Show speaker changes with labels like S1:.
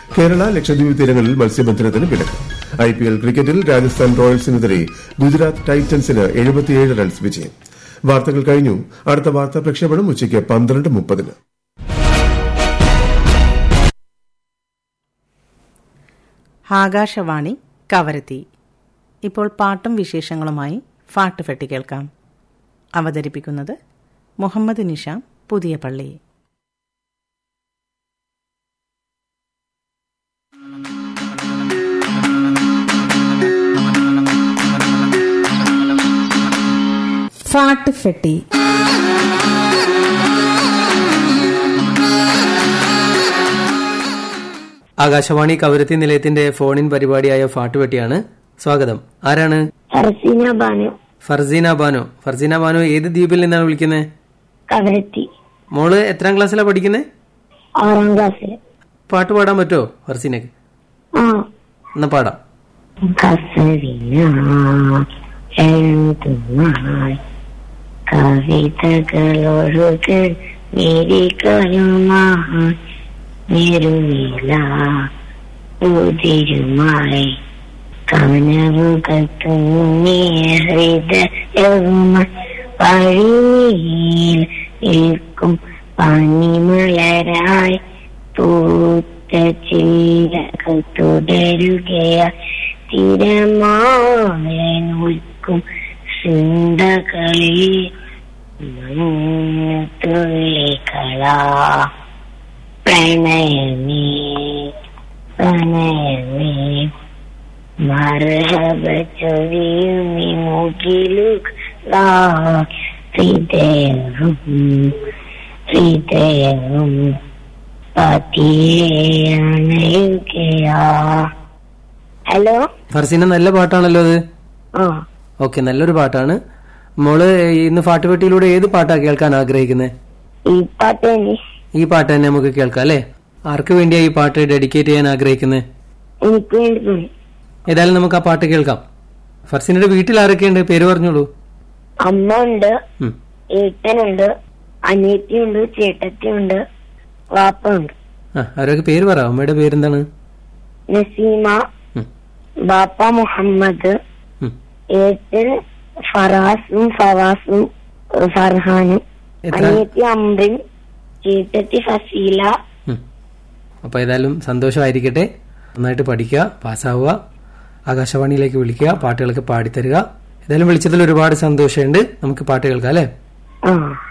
S1: കേരള ലക്ഷദ്വീപ് തീരങ്ങളിൽ മത്സ്യബന്ധനത്തിന് വിലക്ക് ഐ പി എൽ ക്രിക്കറ്റിൽ രാജസ്ഥാൻ റോയൽസിനെതിരെ ഗുജറാത്ത് ടൈറ്റൻസിന് എഴുപത്തിയേഴ് റൺസ് വിജയം വാർത്തകൾ കഴിഞ്ഞു അടുത്ത വാർത്താ പ്രക്ഷേപണം ഉച്ചയ്ക്ക് പന്ത്രണ്ട് മുപ്പതിന്
S2: ആകാശവാണി കവരത്തി ഇപ്പോൾ പാട്ടും വിശേഷങ്ങളുമായി ഫാട്ട് ഫെട്ടി കേൾക്കാം അവതരിപ്പിക്കുന്നത് മുഹമ്മദ് നിഷാം പുതിയ പള്ളി ഫാട്ട് ഫെട്ടി
S3: ആകാശവാണി കവരത്തി നിലയത്തിന്റെ ഫോണിൻ പരിപാടിയായ ഫാട്ടുപെട്ടിയാണ് സ്വാഗതം ആരാണ്
S4: ഫർസീന ബാനു
S3: ഫർസീന ബാനോ ഫർസീന ബാനോ ഏത് ദ്വീപിൽ നിന്നാണ് വിളിക്കുന്നത്
S4: കവരത്തി
S3: മോള് എത്രാം ക്ലാസ്സിലാണ് പഠിക്കുന്നത്
S4: ആറാം ക്ലാസ്സിൽ
S3: പാട്ട് പാടാൻ പറ്റുമോ ഫർസീനക്ക്
S4: ആ
S3: എന്നാ പാടാം
S4: കസവിന എഴുതുന്നാൾ കവിതകളൊഴുക് മിരികളുമായി നിരുവില ഉതിരുമായി കവനവുകൾ തുന്നിയ ഹൃദയവുമായി വഴിയിൽ നിൽക്കും പനിമലരായി പൂത്ത ചില്ലകൾ തുടരുകയായി തിരമാലനൊഴുക്കും ചിന്തകളിൽ തുള്ളികളാ പ്രണയമേ പ്രണയമേ മർഹബ ചൊരിയുമി മുകിലുകളാ ഹൃദയവും ഹൃദയവും പതിയെ അണയുകയാ ഹലോ
S3: ഫർസീന നല്ല പാട്ടാണല്ലോ അത്
S4: ആ
S3: ഓക്കെ നല്ലൊരു പാട്ടാണ് മോള് ഇന്ന് ഫാട്ടുപെട്ടിയിലൂടെ ഏത് പാട്ടാ കേൾക്കാൻ ആഗ്രഹിക്കുന്നത്
S4: ഈ പാട്ട് തന്നെ
S3: ഈ പാട്ട് തന്നെ നമുക്ക് കേൾക്കാം അല്ലേ ആർക്ക് വേണ്ടിയാ ഈ പാട്ട് ഡെഡിക്കേറ്റ് ചെയ്യാൻ ആഗ്രഹിക്കുന്നത്
S4: എനിക്ക് വേണ്ടി തോന്നി
S3: ഏതായാലും നമുക്ക് ആ പാട്ട് കേൾക്കാം ഫർസീനയുടെ വീട്ടിൽ ആരൊക്കെയുണ്ട് പേര് പറഞ്ഞോളൂ
S4: അമ്മ ഉണ്ട്
S3: ഉം.
S4: ഏട്ടനുണ്ട് അനിയത്തിയുണ്ട് ചേട്ടത്തിയുണ്ട് വാപ്പ ഉണ്ട്
S3: ആ അവരൊക്കെ പേര് പറ അമ്മയുടെ പേരെന്താണ്
S4: നസീമ
S3: ഉം.
S4: ബാപ്പ മുഹമ്മദ്
S3: ഉം.
S4: ഏട്ടൻ ഫറാസും ഫവാസും ഏഹ് ഫർഹാനും
S3: എത്ര
S4: അനിയത്തി അമ്രിൻ ചേട്ടത്തി ഫസീല
S3: ഉം. അപ്പൊ ഏതായാലും സന്തോഷമായിരിക്കട്ടെ നന്നായിട്ട് പഠിക്കുക പാസ്സാവുക ആകാശവാണിയിലേക്ക് വിളിക്കുക പാട്ടുകളൊക്കെ പാടിത്തരിക ഏതായാലും വിളിച്ചതിൽ ഒരുപാട് സന്തോഷമുണ്ട് നമുക്ക് പാട്ട് കേൾക്കാം അല്ലേ
S4: ആ